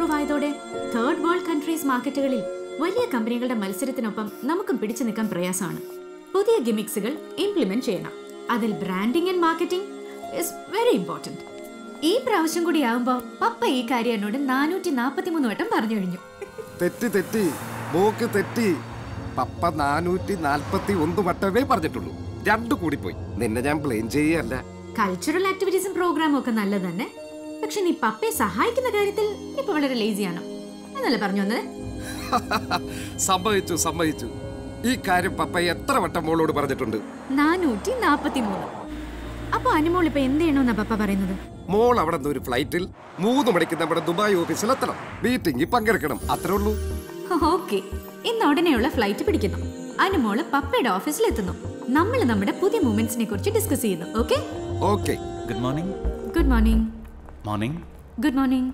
Improve ആയതോടെ third world countries മാർക്കറ്റുകളിൽ വലിയ കമ്പനികളുടെ മത്സരത്തിനൊപ്പം നമുക്കും പിടിച്ചു നിൽക്കാൻ പ്രയാസമാണ് പുതിയ ഗിമിക്സുകൾ ഇംപ്ലിമെന്റ് ചെയ്യണം അതിൽ branding and marketing is very important ഈ പ്രാവശ്യം കൂടി ആവുമ്പോൾ പപ്പ ഈ കാര്യം എന്നോട് നാനൂറ്റി നാൽപ്പത്തി മൂന്ന് വട്ടം പറഞ്ഞു കഴിഞ്ഞു തെറ്റി തെറ്റി മോക്ക് തെറ്റി പപ്പ നാനൂറ്റി നാൽപ്പത്തി ഒന്ന് വട്ടമേ പറഞ്ഞിട്ടുള്ളൂ രണ്ടു കൂടി പോയി നിന്നെ ഞാൻ ബ്ലെയിം ചെയ്യല്ല കൾച്ചറൽ ആക്ടിവിറ്റീസും പ്രോഗ്രാമും ഒക്കെ നല്ലത് തന്നെ പക്ഷെ നീ പപ്പയെ സഹായിക്കുന്ന കാര്യത്തിൽ ഇപ്പൊ വളരെ ലേസിയാണ് എന്നല്ലേ പറഞ്ഞു വന്നത് സമ്മതിച്ചു സമ്മതിച്ചു ഈ കാര്യം പപ്പ എത്ര വട്ടം മോളോട് പറഞ്ഞിട്ടുണ്ട് നാനൂറ്റി നാപ്പത്തി മൂന്ന് അപ്പൊ അനുമോൾ ഇപ്പൊ എന്ത് ചെയ്യണമെന്നാ പപ്പ പറയുന്നത് മോൾ അവിടെ നിന്ന് ഒരു ഫ്ലൈറ്റിൽ മൂന്ന് മണിക്ക് നമ്മുടെ ദുബായ് ഓഫീസിൽ എത്തണം മീറ്റിംഗിൽ പങ്കെടുക്കണം അത്രേ ഉള്ളൂ ഓക്കെ ഇന്ന് ഉടനെയുള്ള ഫ്ലൈറ്റ് പിടിക്കുന്നു അനുമോള് പപ്പയുടെ ഓഫീസിൽ എത്തുന്നു നമ്മൾ നമ്മുടെ പുതിയ മൂമെന്റ്സിനെ കുറിച്ച് ഡിസ്കസ് ചെയ്യുന്നു okay okay good morning good morning morning good morning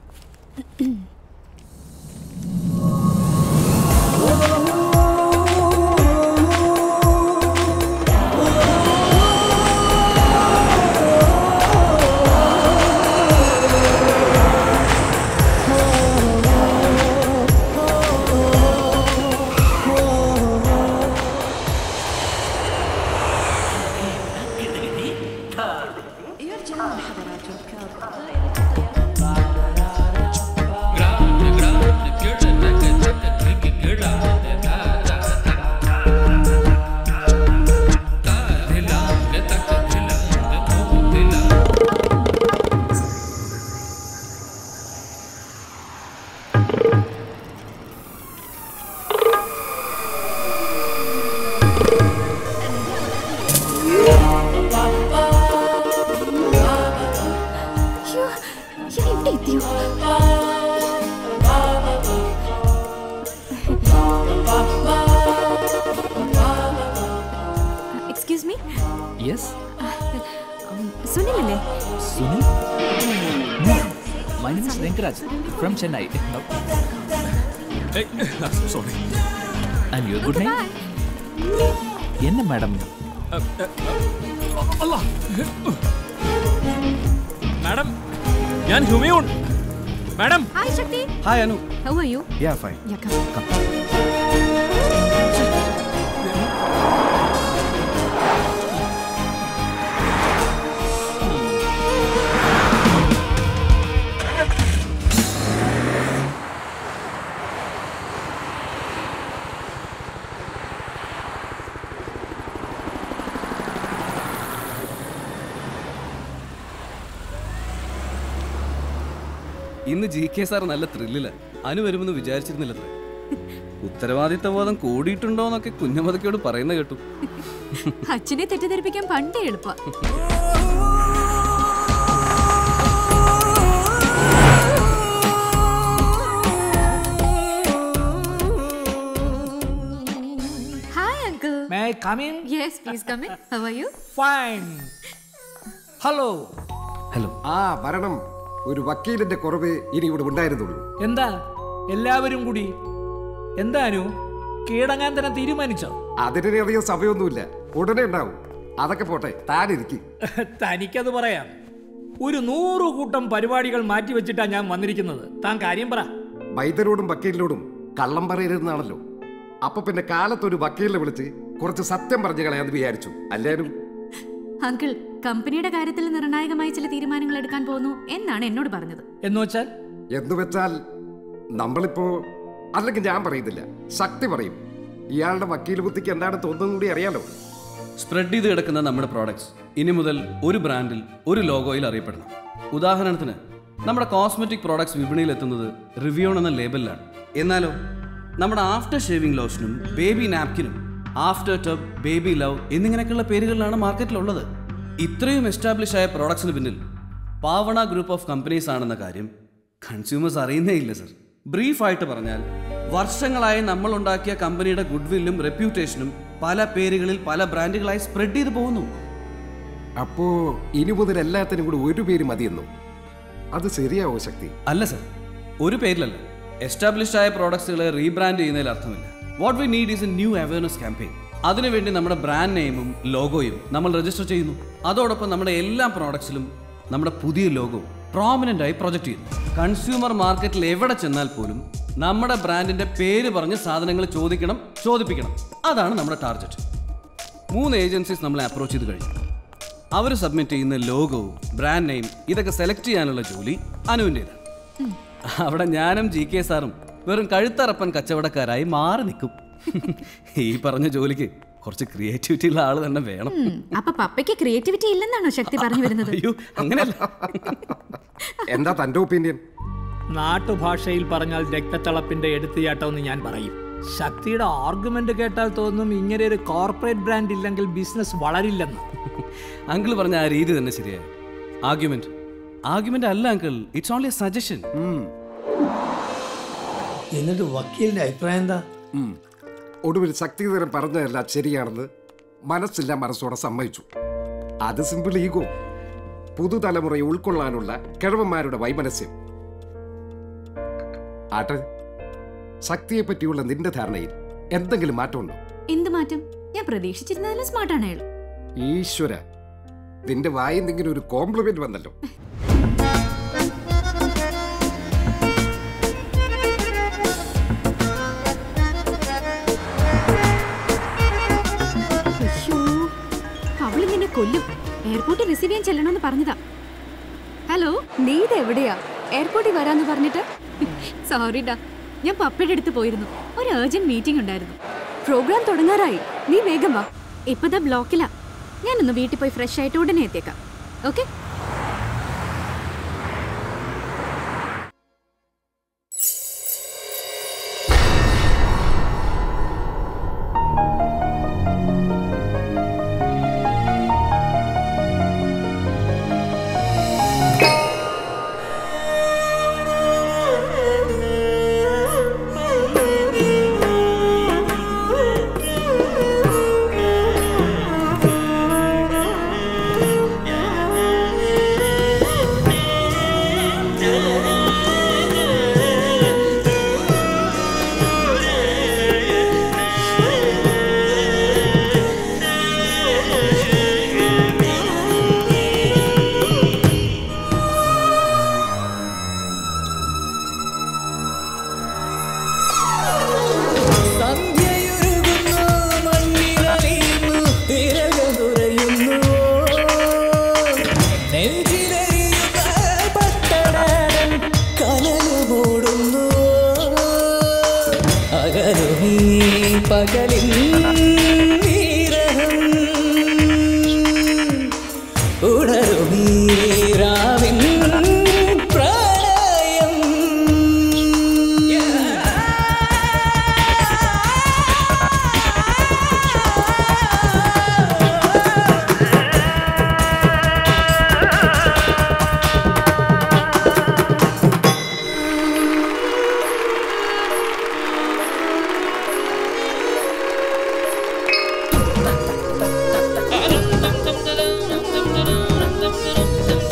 ഇവിടെ എത്തിയോ എക്സ്ക്യൂസ് മീ യെസ് സുനിലല്ലേ Sunil my name is Venkaraj from Chennai sorry and your good name என்ன மேடம் അല്ല മാഡം ഞാൻ Humayun madam hi Shakti hi Anu how are you ya fine ya come ഇന്ന് G K sir നല്ല ത്രില്ലില്ല അനു വരുമെന്ന് വിചാരിച്ചിരുന്നില്ലത്രേ ഉത്തരവാദിത്ത ബോധം കൂടിയിട്ടുണ്ടോന്നൊക്കെ കുഞ്ഞമതക്കയോട് പറയുന്ന കേട്ടു അച്ഛനെ തെറ്റിദ്ധരിപ്പിക്കാൻ പണ്ടേ എളുപ്പ hi uncle May I come in? Yes please come in how are you Fine. Hello. Hello ആ വരണം ഒരു വക്കീലിന്റെ കുറവ് ഇനി ഇവിടെ ഉണ്ടായിരുന്നുള്ളൂ എന്താ എല്ലാവരും കൂടി എന്താനു കീഴടങ്ങാൻ തന്നെ തീരുമാനിച്ചോ അതിനെ അധികം സമയമൊന്നുമില്ല ഉടനെ ഉണ്ടാവും അതൊക്കെ പോട്ടെ താനിരിക്കും തനിക്കത് പറയാം ഒരു നൂറ് കൂട്ടം പരിപാടികൾ മാറ്റിവെച്ചിട്ടാ ഞാൻ വന്നിരിക്കുന്നത് താൻ കാര്യം പറ വൈദ്യരോടും വക്കീലിനോടും കള്ളം പറയരുതെന്നാണല്ലോ അപ്പൊ പിന്നെ കാലത്തൊരു വക്കീലിനെ വിളിച്ച് കുറച്ച് സത്യം പറഞ്ഞു കളയാന്ന് വിചാരിച്ചു അല്ലേനും അങ്കിൾ കമ്പനിയുടെ കാര്യത്തിൽ നിർണായകമായ ചില തീരുമാനങ്ങൾ എടുക്കാൻ പോകുന്നു എന്നാണ് എന്നോട് പറഞ്ഞത് എന്ന് വെച്ചാൽ എന്ന് വെച്ചാൽ നമ്മളിപ്പോ അല്ലെങ്കിൽ ഞാൻ പറയുന്നില്ല ശക്തി പറയും ഇയാളുടെ വക്കീൽ ബുദ്ധിക്ക് എന്താണ് തോന്നുന്നത് കൂടി അറിയാലോ സ്പ്രെഡ് ചെയ്ത് കിടക്കുന്ന നമ്മുടെ പ്രോഡക്ട്സ് ഇനി മുതൽ ഒരു ബ്രാൻഡിൽ ഒരു ലോഗോയിൽ അറിയപ്പെടണം ഉദാഹരണത്തിന് നമ്മുടെ കോസ്മെറ്റിക് പ്രോഡക്ട്സ് വിപണിയിൽ എത്തുന്നത് റിവ്യോൺ എന്ന ലേബലിലാണ് എന്നാലോ നമ്മുടെ ആഫ്റ്റർ ഷേവിംഗ് ലോഷനും ബേബി നാപ്കിനും ആഫ്റ്റർ ടബ് ബേബി ലവ് എന്നിങ്ങനെയൊക്കെയുള്ള പേരുകളിലാണ് മാർക്കറ്റിലുള്ളത് ഇത്രയും എസ്റ്റാബ്ലിഷ് ആയ പ്രോഡക്ട്സിന് പിന്നിൽ പാവണ ഗ്രൂപ്പ് ഓഫ് കമ്പനീസ് ആണെന്ന കാര്യം കൺസ്യൂമേഴ്സ് അറിയുന്നേ ഇല്ല സർ ബ്രീഫായിട്ട് പറഞ്ഞാൽ വർഷങ്ങളായി നമ്മൾ ഉണ്ടാക്കിയ കമ്പനിയുടെ ഗുഡ്വില്ലും റെപ്യൂട്ടേഷനും പല പേരുകളിൽ പല ബ്രാൻഡുകളായി സ്പ്രെഡ് ചെയ്തു പോകുന്നു അപ്പോ ഇനി മുതൽ എല്ലാത്തിനും കൂടി ഒരു പേര് മതിയെന്നു അത് ശരിയാവോ ശക്തി അല്ല സർ ഒരു പേരിലല്ല എസ്റ്റാബ്ലിഷ്ഡ് ആയ പ്രോഡക്ട്സുകളെ റീബ്രാൻഡ് ചെയ്യുന്നതിൽ അർത്ഥമില്ല what we need is a new awareness campaign അതിനുവേണ്ടി നമ്മുടെ ബ്രാൻഡ് നെയിമും ലോഗോയും നമ്മൾ രജിസ്റ്റർ ചെയ്യുന്നു അതോടൊപ്പം നമ്മുടെ എല്ലാ പ്രോഡക്ട്സിലും നമ്മുടെ പുതിയ ലോഗോ പ്രോമിനൻ്റ് ആയി പ്രൊജക്റ്റ് ചെയ്യുന്നു കൺസ്യൂമർ മാർക്കറ്റിൽ എവിടെ ചെന്നാൽ പോലും നമ്മുടെ ബ്രാൻഡിന്റെ പേര് പറഞ്ഞ് സാധനങ്ങൾ ചോദിക്കണം ചോദിപ്പിക്കണം അതാണ് നമ്മുടെ ടാർഗറ്റ് മൂന്ന് ഏജൻസീസ് നമ്മളെ അപ്രോച്ച് ചെയ്ത് കഴിഞ്ഞു അവർ സബ്മിറ്റ് ചെയ്യുന്ന ലോഗോ ബ്രാൻഡ് നെയിം ഇതൊക്കെ സെലക്ട് ചെയ്യാനുള്ള ജോലി അനുവിൻ്റെതാണ് അവിടെ ഞാനും ജി കെ സാറും വെറും കഴുത്തറപ്പൻ കച്ചവടക്കാരായി മാറി നിൽക്കും ഈ പറഞ്ഞ ജോലിക്ക് കുറച്ച് ക്രിയേറ്റിവിറ്റി ഉള്ള ആൾ തന്നെ വേണം ഉം, അപ്പൊ പപ്പയ്ക്ക് ക്രിയേറ്റിവിറ്റി ഇല്ലെന്നാണോ ശക്തി പറഞ്ഞു വരുന്നത് അയ്യോ അങ്ങനെയല്ല എന്താ തന്റെ ഒപ്പീനിയൻ നാട്ടുഭാഷയിൽ പറഞ്ഞാൽ രക്തത്തിളപ്പിന്റെ എടുത്തുചാട്ടം എന്ന് ഞാൻ പറയും ശക്തിയുടെ ആർഗ്യുമെന്റ് കേട്ടാൽ തോന്നും ഇങ്ങനെ ഒരു കോർപ്പറേറ്റ് ബ്രാൻഡ് ഇല്ലെങ്കിൽ ബിസിനസ് വളരില്ലെന്ന് അങ്കിൾ പറഞ്ഞ ആ രീതി തന്നെ ശരിയായി ആർഗ്യുമെന്റ് ആർഗ്യുമെന്റ് അല്ല അങ്കിൾ ഇറ്റ്സ് ഓൺലി സജഷൻ എന്നിട്ട് വക്കീലിന്റെ അഭിപ്രായം എന്താ ഒടുവിൽ ശക്തിധരൻ പറഞ്ഞതെല്ലാം ശരിയാണെന്ന് മനസ്സില്ല മനസ്സോടെ സമ്മതിച്ചു അത് സിമ്പിൾ ഈഗോ പുതുതലമുറയെ ഉൾക്കൊള്ളാനുള്ള കിഴവന്മാരുടെ വൈമനസ്യം ആട്ടെ ശക്തിയെ പറ്റിയുള്ള നിന്റെ ധാരണയിൽ എന്തെങ്കിലും മാറ്റമുണ്ടോ എന്ത് മാറ്റം ഞാൻ പ്രതീക്ഷിച്ചിരുന്നതിലും സ്മാർട്ടാണ് അയാൾ ഈശ്വര നിന്റെ വായെന്തെങ്കിലും ഒരു കോംപ്ലിമെന്റ് വന്നല്ലോ അയ്യോ അവളിങ്ങനെ കൊല്ലും എയർപോർട്ടിൽ റിസീവ് ചെയ്യാൻ ചെല്ലണമെന്ന് പറഞ്ഞതാ ഹലോ നീ ഇത് എവിടെയാ എയർപോർട്ടിൽ വരാന്ന് പറഞ്ഞിട്ട് സോറിടാ ഞാൻ പപ്പയുടെ അടുത്ത് പോയിരുന്നു ഒരു അർജന്റ് മീറ്റിംഗ് ഉണ്ടായിരുന്നു പ്രോഗ്രാം തുടങ്ങാറായി നീ വേഗം വാ ഇപ്പതാ ബ്ലോക്കിലാ ഞാനൊന്ന് വീട്ടിൽ പോയി ഫ്രഷ് ആയിട്ട് ഉടനെ എത്തിയേക്കാം ഓക്കെ സന്ധ്യയുരുകുന്നു മണ്ണിലലിയുന്നു തിരകളുറയുന്നു നെഞ്ചിലെറിയുന്ന പട്ടടാരൻ കനലു മൂടുന്നു അകലുമീ പകലിൻ നീരഹം ഉണരുമീ രാവിൻ പ്രണയം Thank you.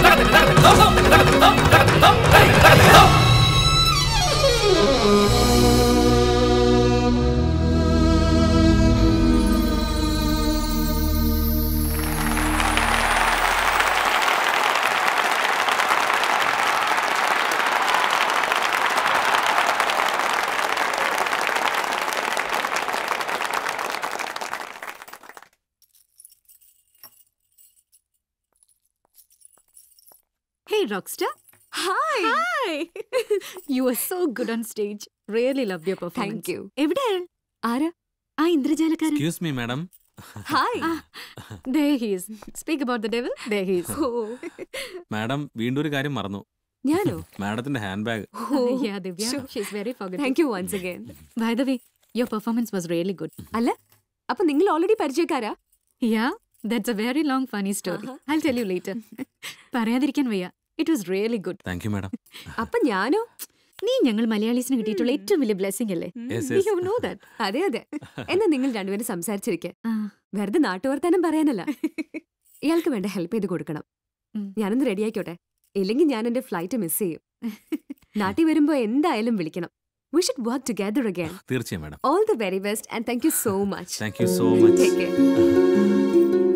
Hey, Rockstar. Hi. Hi. you were so good on stage. Really loved your performance. Thank you. എവിടെ അയാൾ? ആരാ ആ ഇന്ദ്രജാലക്കാരൻ excuse me madam hi There he is. Speak about the devil. There he is. Oh madam വീണ്ടും ഒരു കാര്യം മറന്നു ഞാനോ മാഡത്തിന്റെ handbag oh yeah, Divya. She's very forgetful. Thank you once again By the way, your performance was really good. അല്ല അപ്പൊ നിങ്ങൾ already പരിചയക്കാരാ Yeah, that's a very long funny story. Uh-huh. I'll tell you later. പറയാതിരിക്കാൻ വയ്യ it was really good thank you madam അപ്പൊ ഞാനോ നീ ഞങ്ങൾ മലയാളീസിന് കിട്ടിയിട്ടുള്ള ഏറ്റവും വലിയ ബ്ലെസ്സിംഗ് അല്ലേ Yes, yes. You know that അതെ അതെ എന്നാ നിങ്ങൾ രണ്ടുപേരും സംസാരിച്ചിരിക്കെ വെറുതെ നാട്ടുവർത്താനം പറയാനല്ല ഇയാൾക്ക് വേണ്ട ഹെൽപ്പ് ചെയ്ത് കൊടുക്കണം ഉം. ഞാനൊന്ന് റെഡി ആയിക്കോട്ടെ ഇല്ലെങ്കിൽ ഞാൻ എന്റെ ഫ്ലൈറ്റ് മിസ് ചെയ്യും നാട്ടിൽ വരുമ്പോ എന്തായാലും വിളിക്കണം we should work together again തീർച്ചയായും madam all the very best and thank you so much thank you so much take care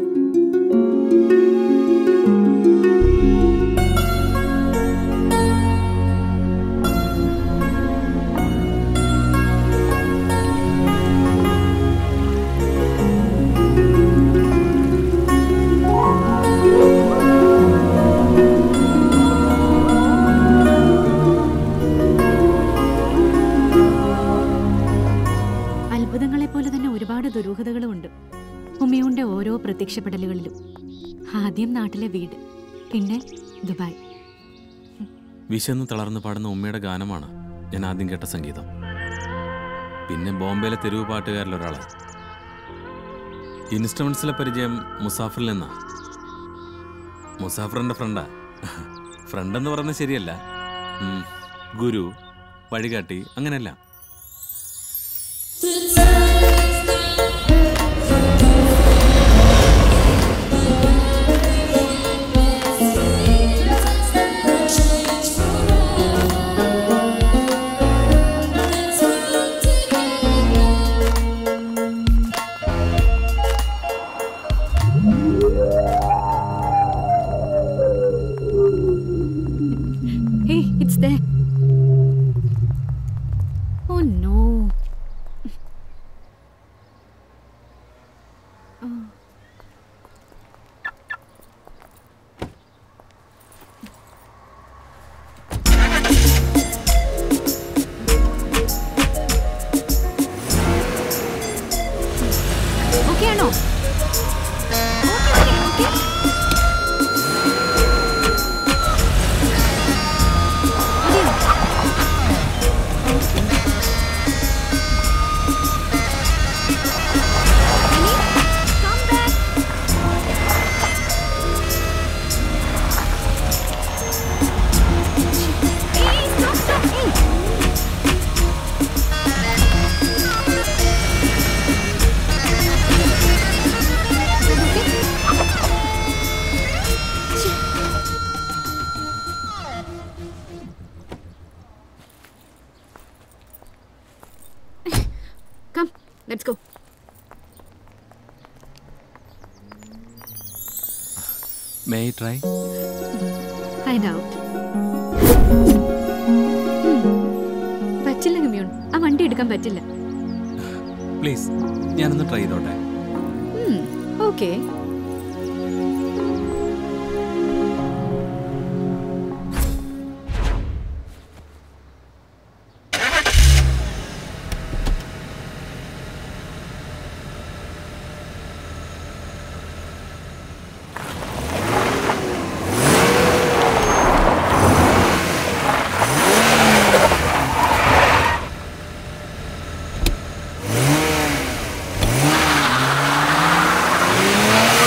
അത്ഭുതങ്ങളെ പോലെ തന്നെ ഒരുപാട് ദുരൂഹതകളും ഉണ്ട് ഉമ്മയുടെ ഓരോ പ്രത്യക്ഷപ്പെടലുകളിലും ആദ്യം നാട്ടിലെ വീട് പിന്നെ ദുബായ് വിശന്ന് തളർന്ന് പാടുന്ന ഉമ്മയുടെ ഗാനമാണ് ഞാൻ ആദ്യം കേട്ട സംഗീതം പിന്നെ ബോംബെയിലെ തെരുവ് പാട്ടുകാരിൽ ഒരാള് ഇൻസ്ട്രുമെന്റ്സിലെ പരിചയം മുസാഫറിൽ നിന്നാ മുസാഫറിന്റെ ഫ്രണ്ടാ ഫ്രണ്ട് എന്ന് പറയുന്നത് ശരിയല്ല ഉം, ഗുരു വഴികാട്ടി അങ്ങനെയല്ല Hey, it's there. Oh no. Oh. Okay ആണോ Okay, okay, okay. മതിയോ? Come, let's go. May try Find out. പറ്റില്ല ഗമ്യൂൺ ആ വണ്ടി എടുക്കാൻ പറ്റില്ല പ്ലീസ് ഞാനൊന്ന് ട്രൈ ചെയ്തോട്ടെ ഓക്കെ ആ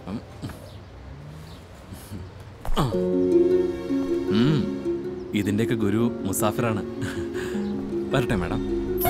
ഉം. ഇതിന്റെയൊക്കെ ഗുരു മുസാഫിറാണ് വരട്ടെ മാഡം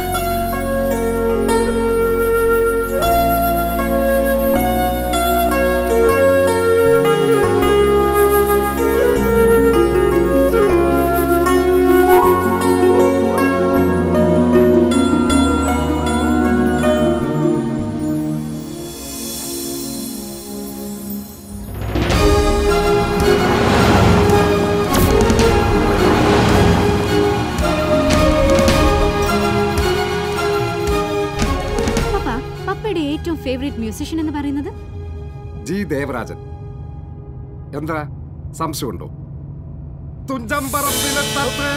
പപ്പ പപ്പയുടെ ഏറ്റവും ഫേവറേറ്റ് മ്യൂസിഷ്യൻ എന്ന് പറയുന്നത് ജി ദേവരാജൻ എന്താ സംശയമുണ്ടോ തുഞ്ചമ്പറമ്പിലെ തത്ത്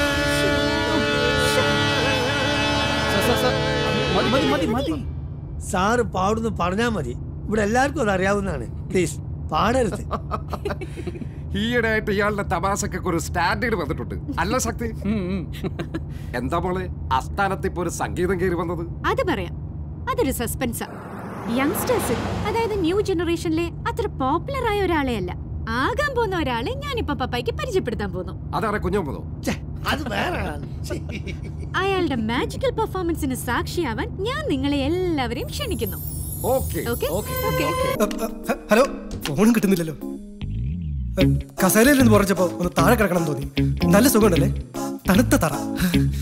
സാറ് പാടുന്നു പറഞ്ഞാ മതി ഇവിടെ എല്ലാവർക്കും അത് അറിയാവുന്നതാണ് പ്ലീസ് പാടരുത് ഈയിടെയായിട്ട് ഇയാളുടെ തമാശക്കൊക്കെ ഒരു സ്റ്റാൻഡേർഡ് വന്നിട്ടുണ്ട് അല്ല ശക്തി എന്താ മോളെ ആസ്ഥാനത്ത് ഇപ്പൊ ഒരു സംഗീതം കയറി വന്നത് അത് പറയാം അതൊരു സസ്പെൻസാ യങ്സ്റ്റേഴ്സ് അതായത് ന്യൂ ജനറേഷനിലെ അത്ര പോപ്പുലർ ആയ ഒരാളെ അല്ല ആകാൻ പോകുന്ന ഒരാളെ ഞാനിപ്പോ പപ്പായ്ക്ക് പരിചയപ്പെടുത്താൻ പോകുന്നു അതാണ് കുഞ്ഞോമ്പതോ അത് വേറെ ആളാണ്. അയാളുടെ മാജിക്കൽ പെർഫോമൻസിന് സാക്ഷിയാവാൻ ഞാൻ നിങ്ങളെ എല്ലാവരെയും ക്ഷണിക്കുന്നു ഓക്കെ ഓക്കെ ഹലോ ഫോണും കിട്ടുന്നില്ലല്ലോ കസേരയിൽ നിന്ന് പറഞ്ഞപ്പോ ഒന്ന് താഴെ കിടക്കണം തോന്നി നല്ല സുഖമുണ്ടല്ലേ തണുത്ത തറ